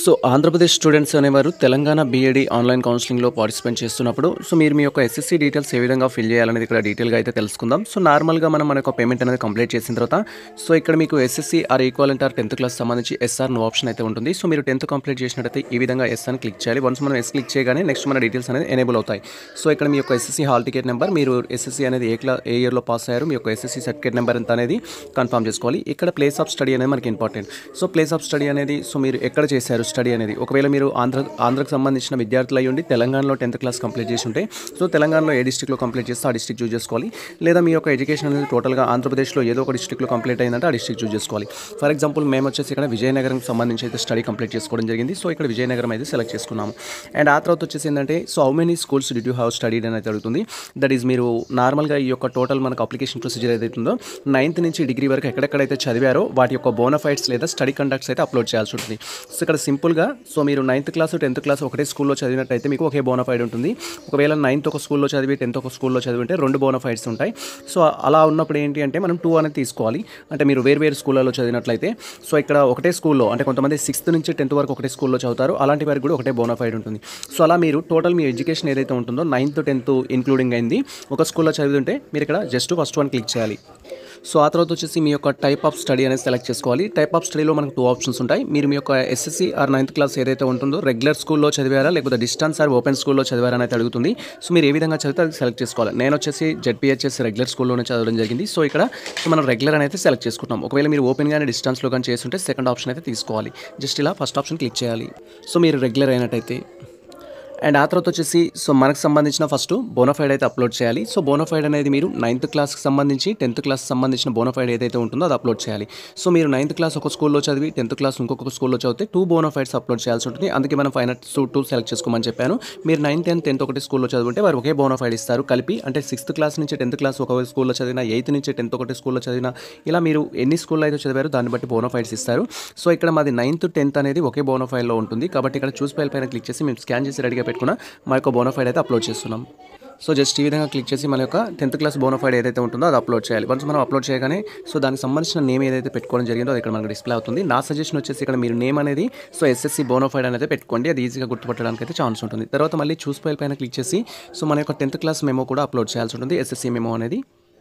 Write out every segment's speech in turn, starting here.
so Andhra Pradesh students అనేవారు Telangana B Ed online కౌన్సిలింగ్లో participate చేస్తున్నప్పుడు సో మీరు మీ యొక్క ఎస్ఎస్సీ డీటెయిల్స్ ఏ విధంగా ఫిల్ చేయాలనేది ఇక్కడ డీటెయిల్గా అయితే తెలుసుకుందాం సో నార్మల్గా మనం మన యొక్క పేమెంట్ అనేది కంప్లీట్ చేసిన తర్వాత సో ఇక్కడ మీకు SSC or equivalent or tenth class సంబంధించి ఎస్ఆర్ నో ఆప్షన్ అయితే ఉంటుంది సో మీరు టెన్త్ కంప్లీట్ చేసినట్టయితే ఈ విధంగా ఎస్ అని క్లిక్ చేయాలి వన్స్ మనం ఎస్ క్లిక్ చేయగానే నెక్స్ట్ మన డీటెయిల్స్ అనేది ఎనేబుల్ అవుతాయి సో ఇక్కడ మీ యొక్క ఎస్ఎస్సీ హాల్ టికెట్ నెంబర్ మీరు ఎస్ఎస్సీ అనేది ఏ క్లా ఏ ఇయర్లో పాస్ అయ్యారు మీ యొక్క ఎస్ఎస్సీ సర్టిఫికేట్ నెంబర్ ఎంత అనేది కన్ఫర్మ్ చేసుకోవాలి ఇక్కడ ప్లేస్ ఆఫ్ స్టడీ అనేది మనకి important so place of study అనేది సో మీరు ఎక్కడ చేశారు స్టడీ అనేది ఒకవేళ మీరు ఆంధ్ర ఆంధ్రకు సంబంధించిన విద్యార్థులు అయ్యి ఉండి తెలంగాణలో టెన్త్ క్లాస్ కంప్లీట్ చేసి ఉంటే సో తెలంగాణలో ఏ డిస్టిక్లో కంప్లీట్ చేస్తే ఆ డిస్టిక్ చూస్ చేసుకోవాలి లేదా మీ యొక్క ఎడ్యుకేషన్ అనేది టోటల్గా ఆంధ్రప్రదేశ్లో ఏదో ఒక డిస్టిక్లో కంప్లీట్ అయిందంటే ఆ డిస్టిక్ చూస్ చేసుకోవాలి ఫర్ ఎగ్జాంపుల్ మేము వచ్చేసి ఇక్కడ విజయనగరం సంబంధించి అయితే స్టడీ కంప్లీట్ చేసుకోవడం జరిగింది సో ఇక్కడ విజయనగరం అయితే సెలెక్ట్ చేసుకున్నాము అండ్ ఆ తర్వాత వచ్చేసి ఏంటంటే so how many schools did you have studied అని అయితే అడుగుతుంది దట్ ఈస్ మీరు నార్మల్గా ఈ యొక్క టోటల్ మనకు అప్లికేషన్ ప్రొసీజర్ ఏదైతే ఉందో నైన్త్ నుంచి డిగ్రీ వరకు ఎక్కడెక్కడైతే చదివారో వాటి యొక్క బోనఫైడ్స్ లేదా స్టడీ కండక్ట్స్ అయితే అప్లోడ్ చేయాల్సి ఉంటుంది సో ఇక్కడ సింపుల్గా సో మీరు నైన్త్ క్లాస్ టెన్త్ క్లాస్ ఒకటే స్కూల్లో చదివినట్టయితే మీకు ఒకే బోనఫైడ్ ఉంటుంది ఒకవేళ నైన్త్ ఒక స్కూల్లో చదివి టెన్త్ ఒక స్కూల్లో చదివి ఉంటే రెండు బోనఫైడ్స్ ఉంటాయి సో అలా ఉన్నప్పుడు ఏంటి అంటే మనం టూ అనేది తీసుకోవాలి అంటే మీరు వేరు వేరు స్కూళ్ళలో చదివినట్లయితే సో ఇక్కడ ఒకటే స్కూల్లో అంటే కొంతమంది సిక్స్త్ నుంచి టెన్త్ వరకు ఒకటే స్కూల్లో చదువుతారు అలాంటి వారికి కూడా ఒకటే బోనఫైడ్ ఉంటుంది సో అలా మీరు టోటల్ మీ ఎడ్యుకేషన్ ఏదైతే ఉంటుందో నైన్త్ టెన్త్ ఇంక్లూడింగ్ అయింది ఒక స్కూల్లో చదివితే మీరు ఇక్కడ జస్ట్ ఫస్ట్ వన్ క్లిక్ చేయాలి సో ఆ తర్వాత వచ్చేసి మీ యొక్క టైప్ ఆఫ్ స్టడీ అనేది సెలెక్ట్ చేసుకోవాలి టైప్ ఆఫ్ స్టడీలో మనకు టూ ఆప్షన్స్ ఉంటాయి మీరు మీ యొక్క ఎస్ఎస్సీ ఆర్ నైన్త్ క్లాస్ ఏదైతే ఉంటుందో రెగ్యులర్ స్కూల్లో చదివారా లేకపోతే డిస్టెన్స్ ఆర్ ఓపెన్ స్కూల్లో చదివారా అనేది అడుగుతుంది సో మీరు ఏ విధంగా చదివితే అది సెలెక్ట్ చేసుకోవాలి నేను వచ్చేసి జెడ్పీహెచ్ఎస్ రెగ్యులర్ స్కూల్లోనే చదవడం జరిగింది సో ఇక్కడ సో మనం రెగ్యులర్ అనేది సెలెక్ట్ చేసుకుంటాం ఒకవేళ మీరు ఓపెన్ కానీ డిస్టెన్స్లో కానీ చేస్తుంటే సెకండ్ ఆప్షన్ అయితే తీసుకోవాలి జస్ట్ ఇలా ఫస్ట్ ఆప్షన్ క్లిక్ చేయాలి సో మీరు రెగ్యులర్ అయినట్టయితే అండ్ ఆ తర్వాత వచ్చేసి సో మనకు సంబంధించిన ఫస్ట్ బోనఫైడ్ అయితే అప్లోడ్ చేయాలి సో బోనఫైడ్ అనేది మీరు నైన్త్ క్లాస్కి సంబంధించి టెన్త్ క్లాస్ సంబంధించిన బోనఫైడ్ ఏదైతే ఉంటుందో అది అప్లోడ్ చేయాలి సో మీరు నైన్త్ క్లాస్ ఒక స్కూల్లో చదివి టెన్త్ క్లాస్ ఇంకొక స్కూల్లో చదివితే టూ బోనఫైడ్స్ అప్లోడ్ చేయాల్సి ఉంటుంది అందుకే మనం ఫైనల్ టూ టూ సెలెక్ట్ చేసుకోమని చెప్పాను మీరు నైన్త్ అండ్ టెన్త్ ఒకటి స్కూల్లో చదివితే వారు ఒకే బోనఫైడ్ ఇస్తారు కలిపి అంటే సిక్స్త్ క్లాస్ నుంచి టెన్త్ క్లాస్ ఒక స్కూల్లో చదివిన ఎయిత్ నుంచి టెన్త్ ఒకటి స్కూల్లో చదివిన ఇలా మీరు ఎన్ని స్కూల్లో అయితే చదివారో దాన్ని బట్టి బోనఫైడ్స్ ఇస్తారు సో ఇక్కడ మాది నైన్త్ టెన్త్ అనేది ఒకే బోనఫైడ్లో ఉంటుంది కాబట్టి ఇక్కడ చూస్ ఫైల్ పైన క్లిక్ చేసి మేము స్కాన్ చేసి రెడీగా పెట్టుకున్న మా యొక్క బోనఫైడ్ అయితే అప్లోడ్ చేస్తున్నాం సో జస్ట్ ఈ విధంగా క్లిక్ చేసి మన యొక్క టెన్త్ క్లాస్ బోనఫైడ్ ఏదైతే ఉంటుందో అది అప్లోడ్ చేయాలి వన్స్ మనం అప్లోడ్ చేయగానే సో దానికి సంబంధించిన నేమ్ ఏదైతే పెట్టుకోవడం జరిగిందో అది ఇక్కడ మనకు డిస్ప్లే అవుతుంది నా సజెషన్ వచ్చేసి ఇక్కడ మీరు నేమ్ అనేది సో ఎస్ఎస్సి బోనఫైడ్ అనేది పెట్టుకోండి అది ఈజీగా గుర్తుపట్టడానికి అయితే ఛాన్స్ ఉంటుంది తర్వాత మళ్ళీ చూస్ ఫైల్ పైన క్లిక్ చేసి సో మన యొక్క టెన్త్ క్లాస్ మెమో కూడా అప్లోడ్ చేయాల్సి ఉంటుంది ఎస్ఎస్సి మెమో అనేది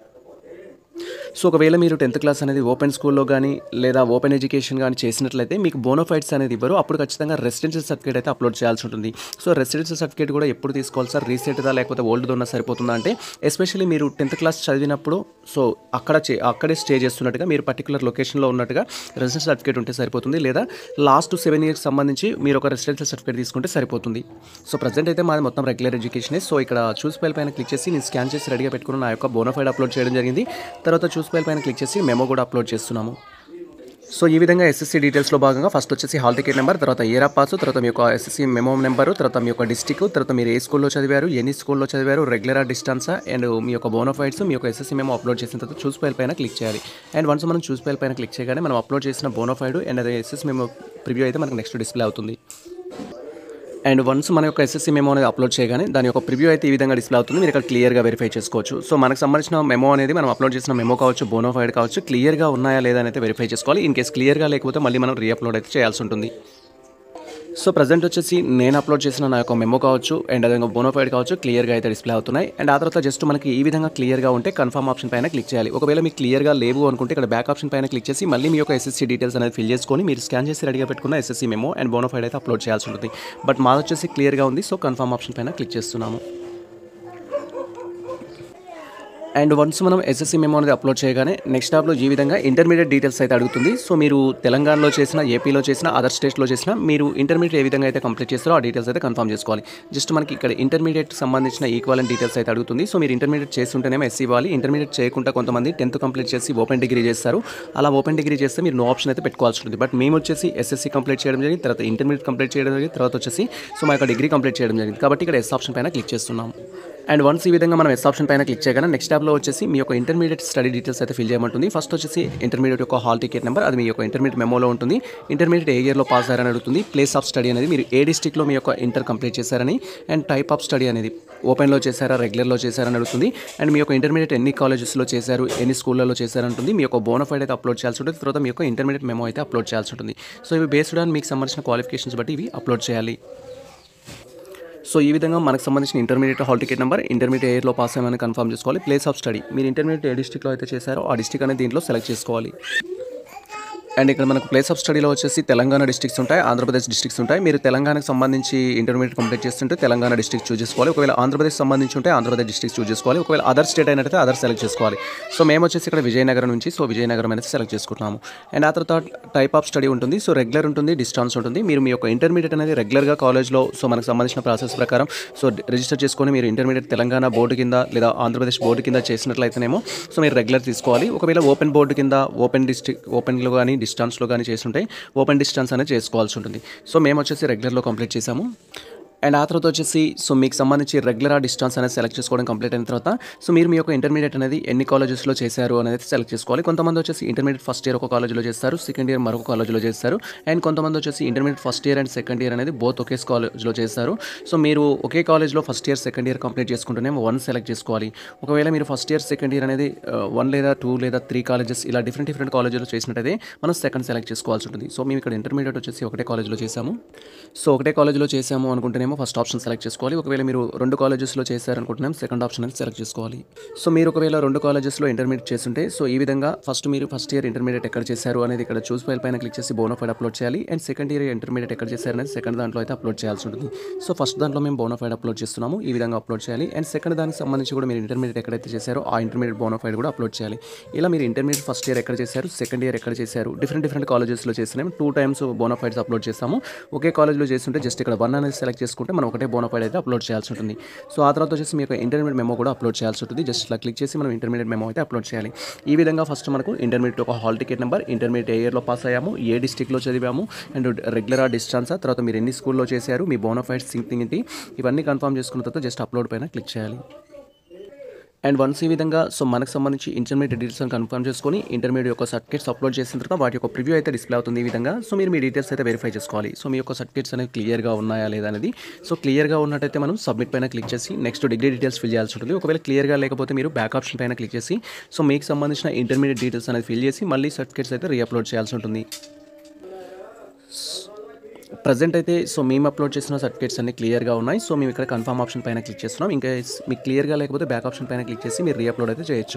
సో ఒకవేళ మీరు టెన్త్ క్లాస్ అనేది ఓపెన్ స్కూల్లో కానీ లేదా ఓపెన్ ఎడ్యుకేషన్ కానీ చేసినట్లయితే మీకు బోనోఫైడ్స్ అనేది ఇవ్వరు అప్పుడు ఖచ్చితంగా రెసిడెన్షియల్ సర్టిఫికేట్ అయితే అప్లోడ్ చేయాల్సి ఉంటుంది సో రెసిడెన్షియల్ సర్టిఫికేట్ కూడా ఎప్పుడు తీసుకోవాలి సార్ రీసెంట్దా లేకపోతే ఓల్డ్దా ఉన్నా సరిపోతుందా అంటే ఎస్పెషల్లీ మీరు టెన్త్ క్లాస్ చదివినప్పుడు సో అక్కడ చే అక్కడే స్టే చేస్తున్నట్టుగా మీరు పర్టికులర్ లొకేషన్లో ఉన్నట్టుగా రెసిడెన్షియల్ సర్టిఫికేట్ ఉంటే సరిపోతుంది లేదా లాస్ట్ సెవెన్ ఇయర్స్ సంబంధించి మీరు ఒక రెసిడెన్షియల్ సర్టిఫికేట్ తీసుకుంటే సరిపోతుంది సో ప్రజెంట్ అయితే మాది మొత్తం రెగ్యులర్ ఎడ్యుకేషన్ సో ఇక్కడ చూస్ ఫైల్ పైన క్లిక్ చేసి నేను స్కాన్ చేసి రెడీగా పెట్టుకున్న నా యొక్క బోనోఫైడ్ అప్లోడ్ చేయడం జరిగింది తర్వాత చూస్ ఫైల్ పైన క్లిక్ చేసి మెమో కూడా అప్లోడ్ చేస్తున్నాము సో ఈ విధంగా ఎస్ఎస్సీ డీటెయిల్స్లో భాగంగా ఫస్ట్ వచ్చేసి హాల్ టికెట్ నెంబర్ తర్వాత ఇయర్ ఆఫ్ పాస్ తర్వాత మీ యొక్క ఎస్ఎస్సీ మెమో నెంబరు తర్వాత మీ యొక్క డిస్టిక్ తర్వాత మీరు ఏ స్కూల్లో చదివారు ఎన్ని స్కూల్లో చదివారు రెగ్యులర్ డిస్టెన్సా అండ్ మీ యొక్క బోనోఫైడ్స్ మీ యొక్క ఎస్ఎస్సీ మెమో అప్లోడ్ చేసిన తర్వాత చూస్ ఫైల్ పైన క్లిక్ చేయాలి అండ్ వన్స్ మనం చూస్ ఫైల్ పైన క్లిక్ చేయగానే మనం అప్లోడ్ చేసిన బోనోఫైడ్ అండ్ అదే ఎస్ఎస్ మెమో ప్రివ్యూ అయితే మనకు నెక్స్ట్ డిస్ప్లే అవుతుంది అండ్ వన్స్ మన యొక్క ఎస్ఎస్సీ మెమో అనేది అప్లోడ్ చేయగానే దాని యొక్క ప్రివ్యూ అయితే ఈ విధంగా డిస్ప్లే అవుతుంది మీరు ఇక్కడ క్లియర్గా వెరిఫై చేసుకోవచ్చు సో మనకు సంబంధించిన మెమో అనేది మనం అప్లోడ్ చేసిన మెమో కావచ్చు బోనోఫైడ్ కావచ్చు క్లియర్గా ఉన్నాయా లేదా అని అయితే వెరిఫై చేసుకోవాలి ఇన్ కేస్ క్లియర్గా లేకపోతే మళ్ళీ మనం రీఅప్లోడ్ అయితే చేయాల్సి ఉంటుంది సో ప్రజెంట్ వచ్చేసి నేను అప్లోడ్ చేసిన నా యొక్క మెమో కావచ్చు అండ్ అదేవిధంగా బోనోఫైడ్ కావచ్చు క్లియర్గా అయితే డిస్ప్లే అవుతున్నాయి అండ్ ఆ తర్వాత జస్ట్ మనకి ఈ విధంగా క్లియర్గా ఉంటే కన్ఫర్మ్ ఆప్షన్ పైన క్లిక్ చేయాలి ఒకవేళ మీకు క్లియర్గా లేవు అనుకుంటే ఇక్కడ బ్యాక్ ఆప్షన్ పైన క్లిక్ చేసి మళ్ళీ మీ యొక్క ఎస్ఎస్సీ డీటెయిల్స్ అనేది ఫిల్ చేసుకొని మీరు స్కాన్ చేసి రెడీగా పెట్టుకున్న ఎస్ఎస్సీ మెమో అండ్ బోనోఫైడ్ అయితే అప్లోడ్ చేయాల్సి ఉంటుంది బట్ మాది వచ్చేసి క్లియర్గా ఉంది సో కన్ఫర్మ్ ఆప్షన్ పైన క్లిక్ చేస్తున్నాము అండ్ వన్స్ మనం ఎస్ఎస్సీ మెమో అనేది అప్లోడ్ చేయగానే నెక్స్ట్ టాప్లో ఈ విధంగా ఇంటర్మీడియట్ డీటెయిల్స్ అయితే అడుగుతుంది సో మీరు తెలంగాణలో చేసిన ఏపీలో చేసిన అదర్ స్టేట్స్లో చేసిన మీరు ఇంటర్మీడియట్ ఏ విధంగా అయితే కంప్లీట్ చేస్తారో ఆ డీటెయిల్స్ అయితే కన్ఫర్మ్ చేసుకోవాలి జస్ట్ మనకి ఇక్కడ ఇంటర్మీడియట్ సంబంధించిన ఈక్వాలెంట్ డీటెయిల్స్ అయితే అడుగుతుంది సో మీరు ఇంటర్మీడియట్ చేస్తుంటేనేమో ఎస్సీ ఇవ్వాలి ఇంటర్మీడియట్ చేయకుండా కొంతమంది టెన్త్ కంప్లీట్ చేసి ఓపెన్ డిగ్రీ చేస్తారు అలా ఓపెన్ డిగ్రీ చేస్తే మీరు నో ఆప్షన్ అయితే పెట్టుకోవాల్సి ఉంటుంది బట్ మేము వచ్చేసి ఎస్ఎస్సీ కంప్లీట్ చేయడం జరిగింది తర్వాత ఇంటర్మీడియట్ కంప్లీట్ చేయడం జరిగింది తర్వాత వచ్చేసి సో మా యొక్క డిగ్రీ కంప్లీట్ చేయడం జరిగింది కాబట్టి ఇక్కడ ఎస్ ఆప్షన్ పైన క్లిక్ చేస్తున్నాం అండ్ వన్స్ ఈ విధంగా మనం ఎస్ ఆప్షన్ పైన క్లిక్ చేయగానే నెక్స్ట్ ట్యాబ్లో వచ్చేసి మీ యొక్క ఇంటర్మీడియట్ స్టడీ డీటెయిల్స్ అయితే ఫిల్ చేయమంటుంది ఫస్ట్ వచ్చేసి ఇంటర్మీడియట్ యొక్క హాల్ టికెట్ నెంబర్ అది మీ యొక్క ఇంటర్మీడియట్ మెమోలో ఉంటుంది ఇంటర్మీడియట్ ఏ ఇయర్లో పాస్ అయ్యారని అడుగుతుంది ప్లేస్ ఆఫ్ స్టడీ అనేది మీరు ఏ డిస్టిక్లో మీ యొక్క ఇంటర్ కంప్లీట్ చేశారని అండ్ టైప్ ఆఫ్ స్టడీ అనేది ఓపెన్లో చేశారా రెగ్యులర్లో చేశారని అడుగుతుంది అండ్ మీ యొక్క ఇంటర్మీడియట్ ఎన్ని కాలేజెస్లో చేశారు ఎన్ని స్కూళ్ళలో చేశారంటుంది మీ యొక్క బోనఫైడ్ అయితే అప్లోడ్ చేయాల్సి ఉంటుంది తర్వాత మీ యొక్క ఇంటర్మీడియట్ మెమో అయితే అప్లోడ్ చేయాల్సి ఉంటుంది సో ఇవి బేస్డ్ ఆన్ మీకు సంబంధించిన క్వాలిఫికేషన్స్ బట్టి ఇవి అప్లోడ్ చేయాలి సో ఈ విధంగా మనకు సంబంధించిన intermediate hall ticket number intermediate ఇయర్లో పాస్ అయ్యామని కన్ఫర్మ్ చేసుకోవాలి ప్లేస్ ఆఫ్ స్టడీ మీరు ఇంటర్మీడియట్ ఏ డిస్టిక్లో అయితే చేశారో ఆ డిస్టిక్ అనేది దీంట్లో సెలెక్ట్ చేసుకోవాలి అండ్ ఇక్కడ మనకు ప్లేస్ ఆఫ్ స్టడీలో వచ్చేసి తెలంగాణ డిస్ట్రిక్ట్స్ ఉంటాయి ఆంధ్రప్రదేశ్ డిస్ట్రిక్ట్స్ ఉంటాయి మీరు తెలంగాణకు సంబంధించి ఇంటర్మీడియట్ కంప్లీట్ చేస్తుంటే తెలంగాణ డిస్ట్రిక్ట్ చూస్ చేసుకోవాలి ఒకవేళ ఆంధ్రప్రదేశ్ సంబంధించి ఉంటే ఆంధ్రప్రదేశ్ డిస్ట్రిక్ట్ చూస్ చేసుకోవాలి ఒకవేళ అదర్ స్టేట్ అయినట్లయితే అదర్ సెలెక్ట్ చేసుకోవాలి సో మేము వచ్చేసి ఇక్కడ విజయనగరం నుంచి సో విజయనగరం అనేది సెలెక్ట్ చేసుకుంటున్నాము అండ్ ఆ తర్వాత టైప్ ఆఫ్ స్టడీ ఉంటుంది సో రెగ్యులర్ ఉంటుంది డిస్టాన్స్ ఉంటుంది మీరు మీ యొక్క ఇంటర్మీడియట్ అనేది రెగ్యులర్గా కాలేజ్లో సో మనకు సంబంధించిన ప్రాసెస్ ప్రకారం సో రిజిస్టర్ చేసుకొని మీరు ఇంటర్మీడియట్ తెలంగాణ బోర్డు కింద లేదా ఆంధ్రప్రదేశ్ బోర్డు కింద చేసినట్లయితేనేమో సో మీరు రెగ్యులర్ తీసుకోవాలి ఒకవేళ ఓపెన్ బోర్డు కింద ఓపెన్ డిస్ట్రిక్ ఓపెన్లో కానీ డిస్టాన్స్లో కానీ చేస్తుంటే ఓపెన్ డిస్టెన్స్ అనేది చేసుకోవాల్సి ఉంటుంది సో మేము వచ్చేసి రెగ్యులర్లో కంప్లీట్ చేసాము అండ్ ఆ తర్వాత వచ్చేసి సో మీకు సంబంధించి రెగ్యులర్ డిస్టెన్స్ అనేది సెలెక్ట్ చేసుకోవడం కంప్లీట్ అయిన తర్వాత సో మీరు మీ యొక్క ఇంటర్మీడియట్ అనేది ఎన్ని కాలేజెస్లో చేశారు అనేది సెలెక్ట్ చేసుకోవాలి కొంతమంది వచ్చేసి ఇంటర్మీడియట్ ఫస్ట్ ఇయర్ ఒక కాలేజ్లో చేస్తారు సెకండ్ ఇయర్ మరొక కాలేజ్లో చేస్తారు అండ్ కొంతమంది వచ్చేసి intermediate first year and second year అనేది బోత్ ఒకే కాలేజ్లో చేస్తారు సో మీరు ఒకే కాలేజ్లో first year second year complete చేసుకుంటూనే వన్ సెలెక్ట్ చేసుకోవాలి ఒకవేళ మీరు ఫస్ట్ ఇయర్ సెకండ్ ఇయర్ అనేది వన్ లేదా టూ లేదా త్రీ కాలేజెస్ ఇలా డిఫరెంట్ డిఫరెంట్ కాలేజెస్లో చేసినట్టయితే మనం సెకండ్ సెలెక్ట్ చేసుకోవాల్సి ఉంటుంది సో మేము ఇక్కడ ఇంటర్మీడియట్ వచ్చేసి ఒకటే కాలేజ్లో చేసాము సో ఒకటే కాలేజ్లో చేసాము అనుకుంటేనేమో ఫస్ట్ ఆప్షన్ సెలెక్ట్ చేసుకోవాలి ఒకవేళ మీరు రెండు కాలేజెస్లో చేశారనుకుంటున్నాం సెకండ్ ఆప్షన్ అనేది సెలెక్ట్ చేసుకోవాలి సో మీరు ఒకవేళ రెండు కాలేజెస్లో ఇంటర్మీడియట్ చేస్తుంటే సో ఈ విధంగా ఫస్ట్ మీరు ఫస్ట్ ఇయర్ ఇంటర్మీడియట్ ఎక్కడ చేశారు అనేది ఇక్కడ చూస్ ఫైల్ పైన క్లిక్ చేసి బోనోఫైడ్ అప్లోడ్ చేయాలి అండ్ సెకండ్ ఇయర్ ఇంటర్మీడియట్ ఎక్కడ చేశారు అనేది సెకండ్ దాంట్లో అయితే అప్లోడ్ చేయాల్సి ఉంటుంది సో ఫస్ట్ దాంట్లో మేము బోనోఫైడ్ అప్లోడ్ చేస్తున్నాము ఈ విధంగా అప్లోడ్ చేయాలి అండ్ సెకండ్ దానికి సంబంధించి కూడా మీరు ఇంటర్మీడియట్ ఎక్కడైతే చేశారో ఆ ఇంటర్మీడియట్ బోనోఫైడ్ కూడా అప్లోడ్ చేయాలి ఇలా మీరు ఇంటర్మీడియట్ ఫస్ట్ ఇయర్ ఎక్కడ చేశారు సెకండ్ ఇయర్ ఎక్కడ చేశారు డిఫరెంట్ డిఫరెంట్ కాలేజెస్లో చేసినాము టూ టైమ్స్ బోనోఫైడ్స్ అప్లోడ్ చేస్తాము ఒకే కాలేజ్లో చేస్తుంటే జస్ట్ ఇక్కడ వన్ అనేది సెలెక్ట్ చేసుకుంటే మనం ఒకటే బోనోఫైడ్ అయితే అప్లోడ్ చేయాల్సి ఉంటుంది సో ఆ తర్వాత వచ్చేసి మీ యొక్క ఇంటర్మీడియట్ మెమో కూడా అప్లోడ్ చేయాల్సి ఉంటుంది జస్ట్ ఇలా క్లిక్ చేసి మనం ఇంటర్మీడియట్ మెమో అయితే అప్లోడ్ చేయాలి ఈ విధంగా ఫస్ట్ మనకు ఇంటర్మీడియట్ ఒక హాల్ టికెట్ నెంబర్ ఇంటర్మీడియట్ ఏ ఇయర్లో పాస్ అయ్యాము ఏ డిస్టిక్లో చదివాము అండ్ రెగ్యులర్ డిస్టెన్సా తర్వాత మీరు ఎన్ని స్కూల్లో చేశారు మీ బోనోఫైడ్ సింకింగ్ ఏంటి ఇవన్నీ కన్ఫర్మ్ చేసుకున్న తర్వాత జస్ట్ అప్లోడ్ పైన క్లిక్ చేయాలి అండ్ వన్స్ ఈ విధంగా సో మనకు సంబంధించి ఇంటర్మీడియట్ డీటెయిల్స్ కన్ఫర్మ్ చేసుకొని ఇంటర్మీడియట్ యొక్క సర్టిఫికేట్స్ అప్లోడ్ చేసిన తర్వాత వాటి యొక్క ప్రివ్యూ అయితే డిస్ప్లే అవుతుంది ఈ విధంగా సో మీరు మీ డీటెయిల్స్ అయితే వెరిఫై చేసుకోవాలి సో మీ యొక్క సర్టిఫికేట్స్ అనేవి క్లియర్గా ఉన్నాయా లేదా అనేది సో క్లియర్గా ఉన్నట్టయితే మనం సబ్మిట్ పైన క్లిక్ చేసి నెక్స్ట్ డిగ్రీ డీటెయిల్స్ ఫిల్ చేయాల్సి ఉంటుంది ఒకవేళ క్లియర్గా లేకపోతే మీరు బ్యాక్ ఆప్షన్ పైన క్లిక్ చేసి సో మీకు సంబంధించిన ఇంటర్మీడియట్ డీటెయిల్స్ అనేది ఫిల్ చేసి మళ్ళీ సర్టిఫికేట్స్ అయితే రీఅప్లోడ్ చేయాల్సి ఉంటుంది ప్రజెంట్ అయితే సో మేము అప్లోడ్ చేసిన సర్టిఫికేట్స్ అన్ని క్లియర్గా ఉన్నాయి సో మేము ఇక్కడ కన్ఫర్మ్ ఆప్షన్ పైన క్లిక్ చేస్తున్నాం ఇంకా మీకు క్లియర్గా లేకపోతే బ్యాక్ ఆప్షన్ పైన క్లిక్ చేసి మీరు రీఅప్లోడ్ అయితే చేయొచ్చు